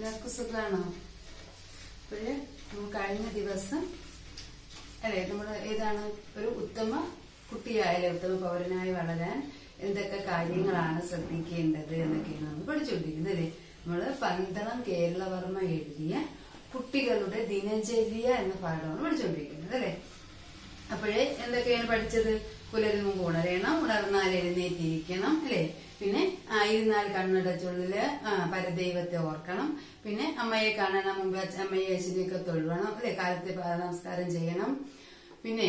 എല്ലാവർക്കും സുഖമാണോ അപ്പോഴ് നമ്മൾ കഴിഞ്ഞ ദിവസം അല്ലെ നമ്മൾ ഏതാണ് ഒരു ഉത്തമ കുട്ടിയായാലും ഉത്തമ പൗരനായി വളരാൻ എന്തൊക്കെ കാര്യങ്ങളാണ് ശ്രദ്ധിക്കേണ്ടത് എന്നൊക്കെയാണ് നമ്മൾ പഠിച്ചുകൊണ്ടിരിക്കുന്നത് അല്ലേ നമ്മള് പന്തളം കേരളവർമ്മ എഴുതിയ കുട്ടികളുടെ ദിനചര്യ എന്ന പാഠമാണ് പഠിച്ചുകൊണ്ടിരിക്കുന്നത് അല്ലെ അപ്പോഴേ എന്തൊക്കെയാണ് പഠിച്ചത് പുലരും മുമ്പ് ഉണരണം ഉണർന്നാൽ എഴുന്നേറ്റിരിക്കണം അല്ലെ പിന്നെ ആയിരുന്നാൽ കണ്ണടച്ചുള്ളില് ആ, പരദൈവത്തെ ഓർക്കണം പിന്നെ അമ്മയെ കാണണം മുമ്പ് അച്ഛ- അമ്മയെ അച്ഛനെയൊക്കെ തൊഴുവണം അല്ലെ കാലത്തെ പാദ നമസ്കാരം ചെയ്യണം പിന്നെ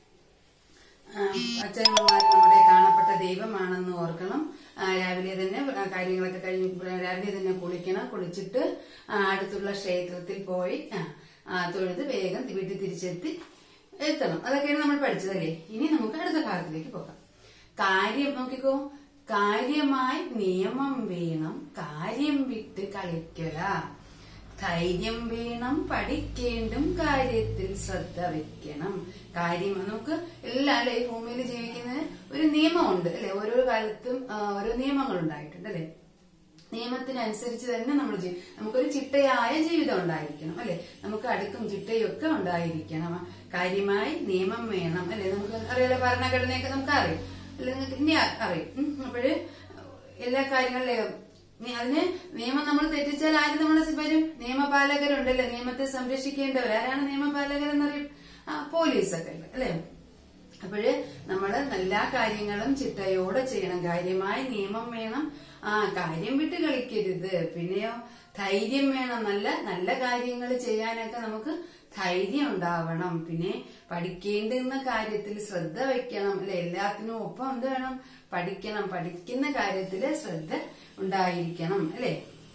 ആ, അച്ഛനമ്മമാർ നമ്മുടെ കാണപ്പെട്ട ദൈവമാണെന്ന് ഓർക്കണം ആ, രാവിലെ തന്നെ ആ, കാര്യങ്ങളൊക്കെ കഴിഞ്ഞ് രാവിലെ തന്നെ കുളിക്കണം കുളിച്ചിട്ട് ആ, അടുത്തുള്ള ക്ഷേത്രത്തിൽ പോയി ആ, ആ, തൊഴുത് വേഗം വീട്ടിൽ തിരിച്ചെത്തി എത്തണം അതൊക്കെയാണ് നമ്മൾ പഠിച്ചതല്ലേ ഇനി നമുക്ക് അടുത്ത ഭാഗത്തിലേക്ക് പോകാം കാര്യം നോക്കിക്കോ കാര്യമായി നിയമം വേണം കാര്യം വിട്ട് കളിക്കല ധൈര്യം വേണം പഠിക്കേണ്ടും കാര്യത്തിൽ ശ്രദ്ധ വെക്കണം കാര്യം നമുക്ക് എല്ലാ അല്ലെ ഈ ഭൂമിയിൽ ജീവിക്കുന്നതിന് ഒരു നിയമമുണ്ട് അല്ലെ ഓരോ കാലത്തും ആ, ഓരോ നിയമങ്ങൾ ഉണ്ടായിട്ടുണ്ട് അല്ലെ നിയമത്തിനനുസരിച്ച് തന്നെ നമ്മൾ ചെയ്യും നമുക്കൊരു ചിട്ടയായ ജീവിതം ഉണ്ടായിരിക്കണം അല്ലെ നമുക്ക് അടുക്കും ചിട്ടയും ഒക്കെ ഉണ്ടായിരിക്കണം കാര്യമായി നിയമം വേണം അല്ലെ നമുക്ക് അറിയാലോ ഭരണഘടനയൊക്കെ നമുക്ക് അറിയാം അല്ലെ നിങ്ങൾക്ക് ഇനി അ- അറിയും ഉം. അപ്പോഴ് എല്ലാ കാര്യങ്ങളിലും നി- അതിന് നിയമം നമ്മൾ തെറ്റിച്ചാൽ ആര് നമ്മളെ വരും നിയമപാലകരുണ്ടല്ലേ നിയമത്തെ സംരക്ഷിക്കേണ്ടവർ ആരാണ് നിയമപാലകരെന്നറിയും ആ പോലീസൊക്കെ ഉണ്ട് അല്ലെ അപ്പോഴ് നമ്മള് എല്ലാ കാര്യങ്ങളും ചിട്ടയോടെ ചെയ്യണം കാര്യമായി നിയമം വേണം ആ കാര്യം വിട്ട് കളിക്കരുത് പിന്നെയോ ധൈര്യം വേണം നല്ല നല്ല കാര്യങ്ങൾ ചെയ്യാനൊക്കെ നമുക്ക് ധൈര്യം ഉണ്ടാവണം പിന്നെ പഠിക്കേണ്ടുന്ന കാര്യത്തിൽ ശ്രദ്ധ വെക്കണം അല്ലെ എല്ലാത്തിനും ഒപ്പം എന്ത് വേണം പഠിക്കണം പഠിക്കുന്ന കാര്യത്തില് ശ്രദ്ധ ഉണ്ടായിരിക്കണം അല്ലെ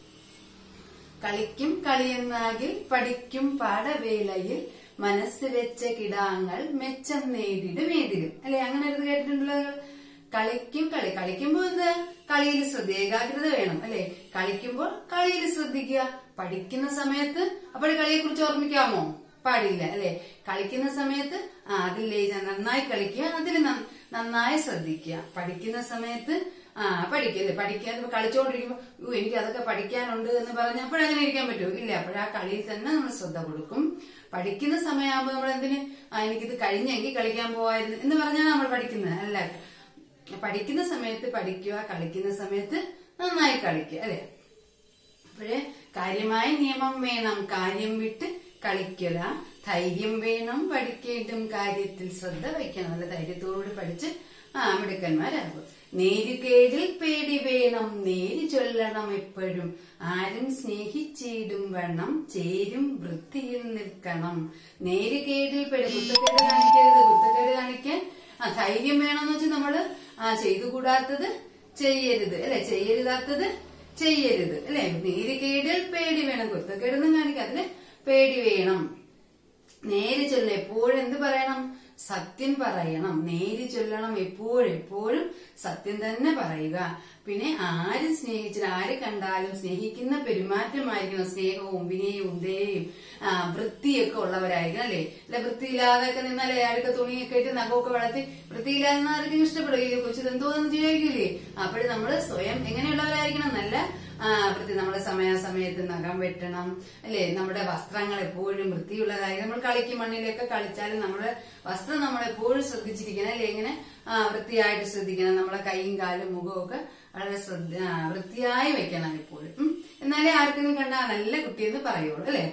കളിക്കും കളിയെന്നാകിൽ പഠിക്കും പാഠവേളയിൽ മനസ്സ് വെച്ച കിടാങ്ങൾ മെച്ചം നേടിടും ഏതിരും അല്ലെ അങ്ങനെ ഒരു കേട്ടിട്ടുണ്ടല്ലോ കളിക്കും കളി കളിക്കുമ്പോ എന്താ കളിയിൽ ശ്രദ്ധ ഏകാഗ്രത വേണം അല്ലെ കളിക്കുമ്പോൾ കളിയിൽ ശ്രദ്ധിക്കുക പഠിക്കുന്ന സമയത്ത് അപ്പോൾ കളിയെ കുറിച്ച് ഓർമ്മിക്കാമോ പാടില്ല അല്ലെ കളിക്കുന്ന സമയത്ത് ആ അതിൽ ലയിച്ച നന്നായി കളിക്കുക അതിൽ നന്ന- നന്നായി ശ്രദ്ധിക്കുക പഠിക്കുന്ന സമയത്ത് ആ പഠിക്കല്ലേ പഠിക്കാതെ കളിച്ചോണ്ടിരിക്കുമ്പോ "യ്യോ, എനിക്ക് അതൊക്കെ പഠിക്കാനുണ്ട് എന്ന് പറഞ്ഞ് അപ്പോഴങ്ങനെ ഇരിക്കാൻ പറ്റുമോ ഇല്ല അപ്പോഴാ കളിയിൽ തന്നെ നമ്മൾ ശ്രദ്ധ കൊടുക്കും പഠിക്കുന്ന സമയമാകുമ്പോ നമ്മൾ എന്തിന് ആ എനിക്കിത് കഴിഞ്ഞെങ്കിൽ കളിക്കാൻ പോവായിരുന്നു എന്ന് പറഞ്ഞാൽ നമ്മൾ പഠിക്കുന്നത് അല്ല പഠിക്കുന്ന സമയത്ത് പഠിക്കുക കളിക്കുന്ന സമയത്ത് നന്നായി കളിക്കുക അല്ലെ അപ്പോഴേ കാര്യമായ നിയമം വേണം കാര്യം വിട്ട് കളിക്കല ധൈര്യം വേണം പഠിക്കേണ്ടും കാര്യത്തിൽ ശ്രദ്ധ വയ്ക്കണം നല്ല ധൈര്യത്തോടുകൂടി പഠിച്ച് ആ മിടുക്കന്മാരാകും നേരുകേടിൽ പേടി വേണം നേര് ചൊല്ലണം എപ്പോഴും ആരും സ്നേഹിച്ചിടും വേണം ചേരും വൃത്തിയിൽ നിൽക്കണം നേരുകേടിൽ പേടി കുത്തക്കേട് കാണിക്കരുത് കുത്തക്കേട് കാണിക്കാൻ ആ ധൈര്യം വേണമെന്ന് വെച്ചാൽ നമ്മള് ആ ചെയ്തുകൂടാത്തത് ചെയ്യരുത് അല്ലെ ചെയ്യരുതാത്തത് ചെയ്യരുത് അല്ലെ നേരുകേടിൽ പേടി വേണം കുത്തക്കേടൊന്നും കാണിക്കാം അതിന് പേടി വേണം നേര് ചൊല്ല എപ്പോഴും എന്ത് പറയണം സത്യം പറയണം നേര് ചൊല്ലണം എപ്പോഴും എപ്പോഴും സത്യം തന്നെ പറയുക പിന്നെ ആര് സ്നേഹിച്ചാലും ആര് കണ്ടാലും സ്നേഹിക്കുന്ന പെരുമാറ്റമായിരിക്കണം സ്നേഹവും വിനയവും ദയയും ആ, വൃത്തിയൊക്കെ ഉള്ളവരായിരിക്കണം അല്ലെ അല്ലെ വൃത്തിയില്ലാതൊക്കെ നിന്നാലേ അടുക്ക തുണിയൊക്കെ ഇട്ട് നഖമൊക്കെ വളർത്തി വൃത്തിയില്ലാതെ നിന്നാൽ ആർക്കും ഇഷ്ടപ്പെടും ഈ കൊച്ചു എന്തോന്ന് ചോദിക്കില്ലേ അപ്പോഴും നമ്മള് സ്വയം എങ്ങനെയുള്ളവരായിരിക്കണം നല്ല ആ, വൃത്തി നമ്മുടെ സമയാസമയത്ത് നഖം വെട്ടണം അല്ലെ നമ്മുടെ വസ്ത്രങ്ങൾ എപ്പോഴും വൃത്തിയുള്ളതായി നമ്മൾ കളിക്കും മണ്ണിലൊക്കെ കളിച്ചാലും നമ്മുടെ വസ്ത്രം നമ്മൾ എപ്പോഴും ശ്രദ്ധിച്ചിരിക്കണം അല്ലെ ഇങ്ങനെ ആ, വൃത്തിയായിട്ട് ശ്രദ്ധിക്കണം നമ്മളെ കൈയും കാലും മുഖവും ഒക്കെ വളരെ ശ്രദ്ധ ആ, വൃത്തിയായി വെക്കണം എപ്പോഴും ഉം. എന്നാലേ ആർക്കെങ്കിലും കണ്ടാ നല്ല കുട്ടിയെന്ന് പറയുള്ളൂ അല്ലെ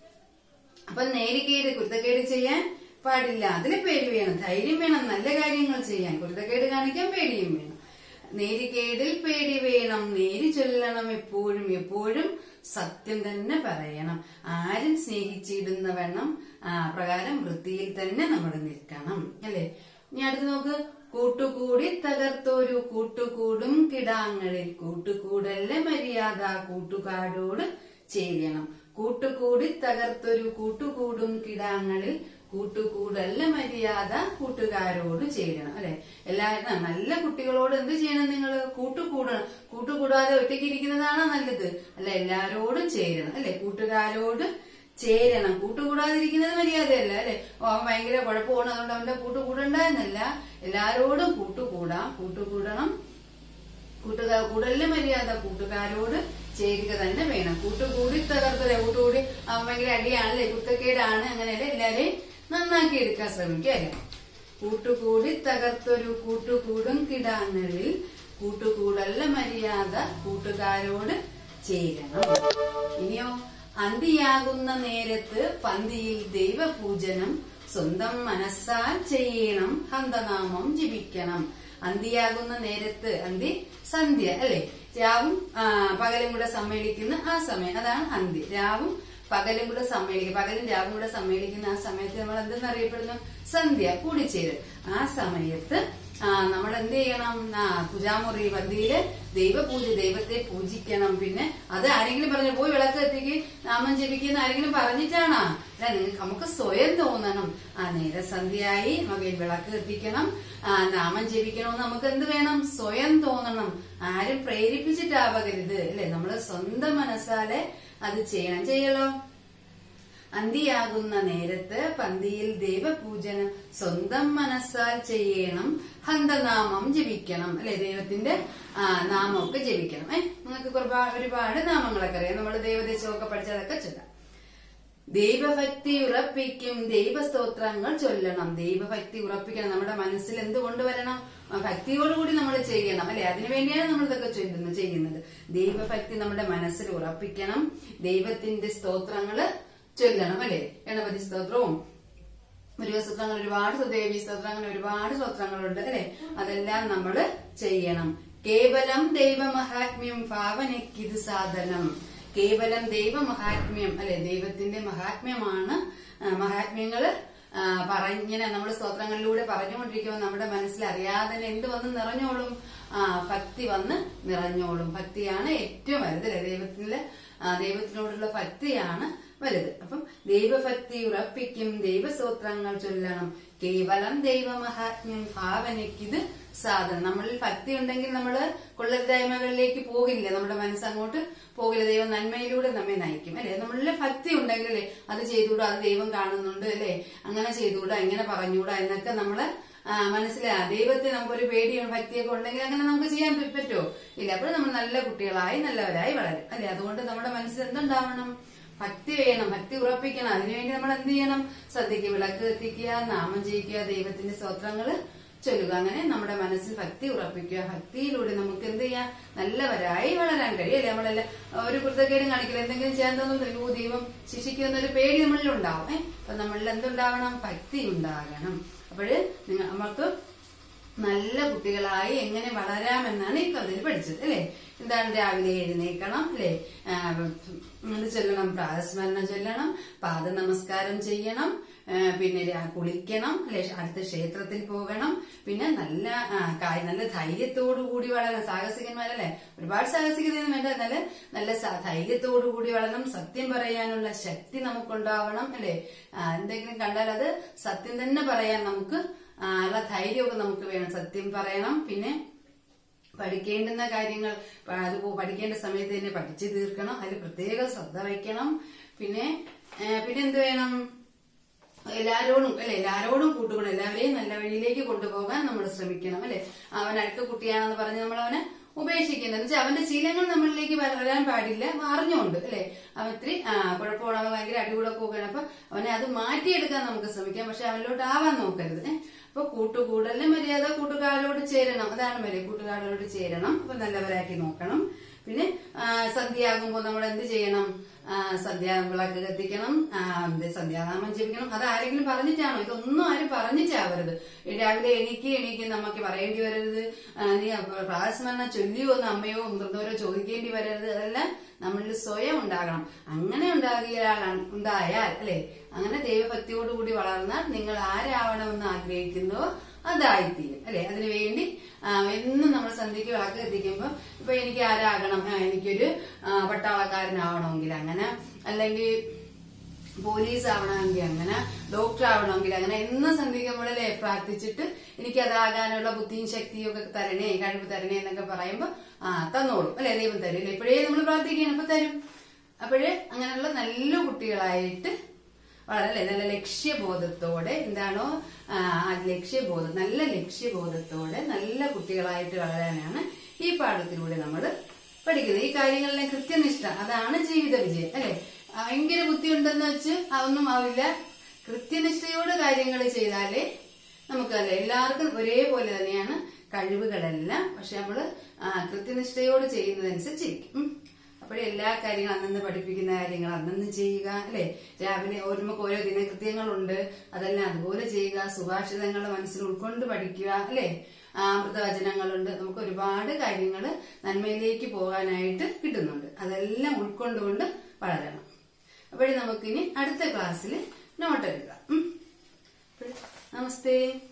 അപ്പൊ നേരിക്കേട് കുരുത്തക്കേട് ചെയ്യാൻ പാടില്ല അതിന് പേടി വേണം ധൈര്യം വേണം നല്ല കാര്യങ്ങൾ ചെയ്യാൻ കുരുത്തക്കേട് കാണിക്കാൻ പേടിയും വേണം നേരിക്കേടിൽ പേടി വേണം നേരി ചൊല്ലണം എപ്പോഴും എപ്പോഴും സത്യം തന്നെ പറയണം ആരും സ്നേഹിച്ചിടുന്ന വണ്ണം ആ പ്രകാരം വൃത്തിയിൽ തന്നെ നമ്മൾ നിൽക്കണം അല്ലെ ഇനി അടുത്ത് നോക്ക് കൂട്ടുകൂടി തകർത്തൊരു കൂട്ടുകൂടും കിടാങ്ങളിൽ കൂട്ടുകൂടല്ല മര്യാദ കൂട്ടുകാരോട് ചേരണം കൂട്ടുകൂടി തകർത്തൊരു കൂട്ടുകൂടും കിടാങ്ങളിൽ കൂട്ടുകൂടല്ല മര്യാദ കൂട്ടുകാരോട് ചേരണം അല്ലെ എല്ലാവരും ആ, നല്ല കുട്ടികളോട് എന്ത് ചെയ്യണം നിങ്ങൾ കൂട്ടുകൂടണം കൂട്ടുകൂടാതെ ഒറ്റയ്ക്കിരിക്കുന്നതാണോ നല്ലത് അല്ല എല്ലാരോടും ചേരണം അല്ലെ കൂട്ടുകാരോട് ചേരണം കൂട്ടുകൂടാതിരിക്കുന്നത് മര്യാദയല്ല അല്ലെ ഓ അവൻ ഭയങ്കര കുഴപ്പമാണ് അതുകൊണ്ട് അവന്റെ കൂട്ടുകൂടണ്ട എന്നല്ല എല്ലാരോടും കൂട്ടുകൂടാം കൂട്ടുകൂടണം കൂട്ടുകാർ കൂടലിലെ മര്യാദ കൂട്ടുകാരോട് ചേരുക തന്നെ വേണം കൂട്ടുകൂടി തകർത്തല്ലേ കൂട്ടുകൂടി ആ, ഭയങ്കര അടിയാണല്ലേ കുത്തക്കേടാണ് അങ്ങനെയല്ലേ എല്ലാരെയും നന്നാക്കി എടുക്കാൻ ശ്രമിക്കുക അല്ലേ കൂട്ടുകൂടി തകർത്തൊരു കൂട്ടുകൂടും കിടാങ്ങളിൽ കൂട്ടുകൂടല്ല മര്യാദ കൂട്ടുകാരോട് ചേരണം ഇനിയോ അന്തിയാകുന്ന നേരത്ത് പന്തിയിൽ ദൈവപൂജനം സ്വന്തം മനസ്സാൽ ചെയ്യണം ഹന്തനാമം ജപിക്കണം അന്തിയാകുന്ന നേരത്ത് അന്തി സന്ധ്യ അല്ലെ രാവും ആ, പകലും കൂടെ സമ്മേളിക്കുന്ന ആ സമയം അതാണ് അന്തി രാവും പകലും കൂടെ സമ്മേളിക്കും പകലും രാവും കൂടെ സമ്മേളിക്കുന്ന ആ സമയത്ത് നമ്മൾ എന്തെന്നറിയപ്പെടുന്നു സന്ധ്യ കൂടിച്ചേരും ആ സമയത്ത് ആ നമ്മൾ എന്ത് ചെയ്യണം ആ പൂജാമുറി പന്തിയില് ദൈവപൂജ ദൈവത്തെ പൂജിക്കണം പിന്നെ അത് ആരെങ്കിലും പറഞ്ഞു പോയി വിളക്ക് എത്തിക്ക് നാമം ജപിക്കുന്ന ആരെങ്കിലും പറഞ്ഞിട്ടാണോ അല്ല നിങ്ങൾക്ക് നമുക്ക് സ്വയം തോന്നണം ആ നേരെ സന്ധ്യയായി നമുക്ക് വിളക്ക് എത്തിക്കണം ആ നാമം ജപിക്കണമെന്ന് നമുക്ക് എന്ത് വേണം സ്വയം തോന്നണം ആരും പ്രേരിപ്പിച്ചിട്ടാവകരുത് അല്ലെ നമ്മള് സ്വന്തം മനസ്സാലെ അത് ചെയ്യണം ചെയ്യലോ അന്തിയാകുന്ന നേരത്ത് പന്തിയിൽ ദൈവപൂജനം സ്വന്തം മനസ്സാൽ ചെയ്യണം ഹന്തനാമം ജപിക്കണം അല്ലെ ദൈവത്തിന്റെ ആ, നാമമൊക്കെ ജപിക്കണം ഏഹ് നിങ്ങൾക്ക് ഒരുപാട് ഒരുപാട് നാമങ്ങളൊക്കെ അറിയാം നമ്മൾ ദൈവദേശമൊക്കെ പഠിച്ചതൊക്കെ ചൊല്ലാം ദൈവഭക്തി ഉറപ്പിക്കും ദൈവസ്തോത്രങ്ങൾ ചൊല്ലണം ദൈവഭക്തി ഉറപ്പിക്കണം നമ്മുടെ മനസ്സിൽ എന്ത് കൊണ്ടുവരണം ആ, ഭക്തിയോടുകൂടി നമ്മൾ ചെയ്യണം അല്ലെ അതിനുവേണ്ടിയാണ് നമ്മൾ ഇതൊക്കെ ചൊല്ലുന്നത് ചെയ്യുന്നത് ദൈവഭക്തി നമ്മുടെ മനസ്സിൽ ഉറപ്പിക്കണം ദൈവത്തിന്റെ സ്തോത്രങ്ങള് ചൊല്ലണം അല്ലെ ഗണപതി സ്തോത്രവും മുരുകസ്തോത്രങ്ങൾ ഒരുപാട് ദേവി സ്തോത്രം അങ്ങനെ ഒരുപാട് സ്തോത്രങ്ങളുണ്ട് അല്ലെ അതെല്ലാം നമ്മൾ ചെയ്യണം കേവലം ദൈവമഹാത്മ്യം ഭാവനയ്ക്കിത് സാധനം കേവലം ദൈവമഹാത്മ്യം അല്ലെ ദൈവത്തിന്റെ മഹാത്മ്യമാണ് ആ, മഹാത്മ്യങ്ങള് ആ, പറഞ്ഞിങ്ങനെ നമ്മൾ സ്തോത്രങ്ങളിലൂടെ പറഞ്ഞുകൊണ്ടിരിക്കുമ്പോൾ നമ്മുടെ മനസ്സിൽ അറിയാതെ തന്നെ എന്ത് വന്ന് നിറഞ്ഞോളും ആ ഭക്തി വന്ന് നിറഞ്ഞോളും ഭക്തിയാണ് ഏറ്റവും വലുത് അല്ലെ ദൈവത്തിലെ ആ, ദൈവത്തിനോടുള്ള ഭക്തിയാണ് വലുത് അപ്പം ദൈവഭക്തി ഉറപ്പിക്കും ദൈവസ്തോത്രങ്ങൾ ചൊല്ലണം കേവലം ദൈവമഹാത്മ്യം ഭാവനയ്ക്കിത് സാധനം നമ്മളിൽ ഭക്തി ഉണ്ടെങ്കിൽ നമ്മള് കൊള്ളരുതായ്മകളിലേക്ക് പോകില്ല നമ്മുടെ മനസ്സ് അങ്ങോട്ട് പോകില്ല ദൈവം നന്മയിലൂടെ നമ്മെ നയിക്കും അല്ലെ നമ്മളിൽ ഭക്തി ഉണ്ടെങ്കിൽ അല്ലെ അത് ചെയ്തുകൂടാ അത് ദൈവം കാണുന്നുണ്ട് അല്ലെ അങ്ങനെ ചെയ്തുകൂടാ ഇങ്ങനെ പറഞ്ഞുകൂടാ എന്നൊക്കെ നമ്മള് ആ, മനസ്സിലാ ദൈവത്തെ നമുക്കൊരു പേടിയും ഭക്തിയൊക്കെ ഉണ്ടെങ്കിൽ അങ്ങനെ നമുക്ക് ചെയ്യാൻ പ- പറ്റുമോ ഇല്ല അപ്പോൾ നമ്മൾ നല്ല കുട്ടികളായി നല്ലവരായി വളരും അല്ലെ അതുകൊണ്ട് നമ്മുടെ മനസ്സിൽ എന്തുണ്ടാവണം ഭക്തി വേണം ഭക്തി ഉറപ്പിക്കണം അതിനുവേണ്ടി നമ്മൾ എന്ത് ചെയ്യണം സദ്യക്ക് വിളക്ക് എത്തിക്കുക നാമം ജയിക്കുക ദൈവത്തിന്റെ സ്തോത്രങ്ങള് ചൊല്ലുക അങ്ങനെ നമ്മുടെ മനസ്സിൽ ഭക്തി ഉറപ്പിക്കുക ഭക്തിയിലൂടെ നമുക്ക് എന്ത് ചെയ്യാം നല്ലവരായി വളരാൻ കഴിയും അല്ലെ നമ്മളെല്ലാം ഒരു കുർത്തക്കേടും കാണിക്കില്ല എന്തെങ്കിലും ചെയ്യാൻ തോന്നുന്നു ഓ ദൈവം ശിക്ഷിക്കുന്ന ഒരു പേടി നമ്മളിൽ ഉണ്ടാവും ഏഹ് അപ്പൊ നമ്മളിൽ എന്തുണ്ടാവണം ഭക്തി ഉണ്ടാകണം അപ്പോഴ് നിങ്ങൾ നമ്മൾക്ക് നല്ല കുട്ടികളായി എങ്ങനെ വളരാമെന്നാണ് ഈ കവിതയിൽ പഠിച്ചത് അല്ലെ എന്താണ് രാവിലെ എഴുന്നേക്കണം അല്ലെ ഇത് ചൊല്ലണം പ്രാതസ്മരണം ചൊല്ലണം പാദ നമസ്കാരം ചെയ്യണം ആ, പിന്നെ രാ- കുളിക്കണം അല്ലെ അടുത്ത ക്ഷേത്രത്തിൽ പോകണം പിന്നെ നല്ല ആ, കാ- നല്ല ധൈര്യത്തോടു കൂടി വളരണം സാഹസികന്മാരല്ലേ ഒരുപാട് സാഹസികതയൊന്നും വേണ്ട എന്നാല് നല്ല സ- ധൈര്യത്തോടു കൂടി വളരണം സത്യം പറയാനുള്ള ശക്തി നമുക്കുണ്ടാവണം അല്ലെ ആ, എന്തെങ്കിലും കണ്ടാൽ അത് സത്യം തന്നെ പറയാൻ നമുക്ക് ആ, ഉള്ള ധൈര്യമൊക്കെ നമുക്ക് വേണം സത്യം പറയണം പിന്നെ പഠിക്കേണ്ടുന്ന കാര്യങ്ങൾ പ- അത് പോ- പഠിക്കേണ്ട സമയത്ത് തന്നെ പഠിച്ചു തീർക്കണം അതിൽ പ്രത്യേക ശ്രദ്ധ വയ്ക്കണം പിന്നെ ഏ, പിന്നെ എന്ത് വേണം എല്ലാരോടും അല്ലെ എല്ലാരോടും കൂട്ടുകൂടും എല്ലാവരെയും നല്ല വഴിയിലേക്ക് കൊണ്ടുപോകാൻ നമ്മൾ ശ്രമിക്കണം അല്ലെ അവൻ അടുത്ത കുട്ടിയാണെന്ന് പറഞ്ഞ് നമ്മൾ അവനെ ഉപേക്ഷിക്കുന്നത് എന്ന് വെച്ചാൽ അവന്റെ ശീലങ്ങൾ നമ്മളിലേക്ക് വ- വരാൻ പാടില്ല അറിഞ്ഞുകൊണ്ട് അല്ലെ അവൻ ഇത്തിരി ആ കുഴപ്പമാണ് അവൻ ഭയങ്കര അടികൂടെ പോവുകയാണ് അപ്പൊ അവനെ അത് മാറ്റിയെടുക്കാൻ നമുക്ക് ശ്രമിക്കാം പക്ഷെ അവനിലോട്ട് ആവാൻ നോക്കരുത് ഏ. അപ്പൊ കൂട്ടുകൂടലിന് മര്യാദ കൂട്ടുകാരോട് ചേരണം അതാണ് മര്യാദ കൂട്ടുകാരോട് ചേരണം അപ്പൊ നല്ലവരാക്കി നോക്കണം പിന്നെ ആ, സന്ധ്യയാകുമ്പോ നമ്മൾ എന്ത് ചെയ്യണം ആ, സന്ധ്യ വിളക്ക് കത്തിക്കണം ആ, എന്ത് സന്ധ്യാനാമം ജപിക്കണം അത് ആരെങ്കിലും പറഞ്ഞിട്ടാണോ ഇതൊന്നും ആരും പറഞ്ഞിട്ടാവരുത് ഈ രാവിലെ എണീക്ക് എണീക്ക് നമുക്ക് പറയേണ്ടി വരരുത് ആ, നീ പ്രാസമരണ ചൊല്ലിയോ എന്ന് അമ്മയോ മുതിർന്നവരോ ചോദിക്കേണ്ടി വരരുത് അതെല്ലാം നമ്മളിൽ സ്വയം ഉണ്ടാകണം അങ്ങനെ ഉണ്ടാകിയാൽ ഉണ്ടായാൽ അല്ലെ അങ്ങനെ ദൈവഭക്തിയോടുകൂടി വളർന്നാൽ നിങ്ങൾ ആരാവണമെന്ന് ആഗ്രഹിക്കുന്നുവോ അതായിത്തീരും അല്ലെ അതിനുവേണ്ടി ആ, എന്നും നമ്മൾ സന്ധ്യക്ക് വിളക്ക് എത്തിക്കുമ്പോ ഇപ്പൊ എനിക്ക് ആരാകണം ആ, എനിക്കൊരു ആ, പട്ടാളക്കാരനാവണമെങ്കിൽ അങ്ങനെ അല്ലെങ്കിൽ പോലീസ് ആവണമെങ്കിൽ അങ്ങനെ ഡോക്ടർ ആവണമെങ്കിൽ അങ്ങനെ എന്നും സന്ധിക്കുമ്പോഴല്ലേ പ്രാർത്ഥിച്ചിട്ട് എനിക്ക് അതാകാനുള്ള ബുദ്ധിയും ശക്തിയും ഒക്കെ തരണേ കഴിവ് തരണേ എന്നൊക്കെ പറയുമ്പോ ആ തന്നോളും അല്ലെ ദൈവം തരും അല്ലെ ഇപ്പോഴേ നമ്മൾ പ്രാർത്ഥിക്കണം അപ്പൊ തരും അപ്പോഴേ അങ്ങനെയുള്ള നല്ല കുട്ടികളായിട്ട് വളരെ അല്ലെ നല്ല ലക്ഷ്യബോധത്തോടെ എന്താണോ ആ ആ ലക്ഷ്യബോധം നല്ല ലക്ഷ്യബോധത്തോടെ നല്ല കുട്ടികളായിട്ട് വളരാനാണ് ഈ പാഠത്തിലൂടെ നമ്മൾ പഠിക്കുന്നത് ഈ കാര്യങ്ങളിലെ കൃത്യനിഷ്ഠ അതാണ് ജീവിത വിജയം അല്ലെ ഭയങ്കര ബുദ്ധിയുണ്ടെന്ന് വെച്ച് അതൊന്നും ആവില്ല കൃത്യനിഷ്ഠയോട് കാര്യങ്ങൾ ചെയ്താലേ നമുക്കല്ലേ എല്ലാവർക്കും ഒരേപോലെ തന്നെയാണ് കഴിവുകളെല്ലാം പക്ഷെ നമ്മള് ആ, കൃത്യനിഷ്ഠയോട് ചെയ്യുന്നതനുസരിച്ചിരിക്കും ഉം. അപ്പോഴേ എല്ലാ കാര്യങ്ങളും അന്നന്ന് പഠിപ്പിക്കുന്ന കാര്യങ്ങൾ അന്നന്ന് ചെയ്യുക അല്ലെ രാവിലെ ഓർമ്മക്ക് ഓരോ ദിനകൃത്യങ്ങളുണ്ട് അതെല്ലാം അതുപോലെ ചെയ്യുക സുഭാഷിതങ്ങൾ മനസ്സിൽ ഉൾക്കൊണ്ട് പഠിക്കുക അല്ലെ അമൃതവചനങ്ങളുണ്ട് നമുക്ക് ഒരുപാട് കാര്യങ്ങൾ നന്മയിലേക്ക് പോകാനായിട്ട് കിട്ടുന്നുണ്ട് അതെല്ലാം ഉൾക്കൊണ്ടുകൊണ്ട് വളരണം അപ്പോഴേ നമുക്കിനി അടുത്ത ക്ലാസ്സിൽ നോട്ട് എഴുതാം ഉം. അപ്പോഴേ നമസ്തേ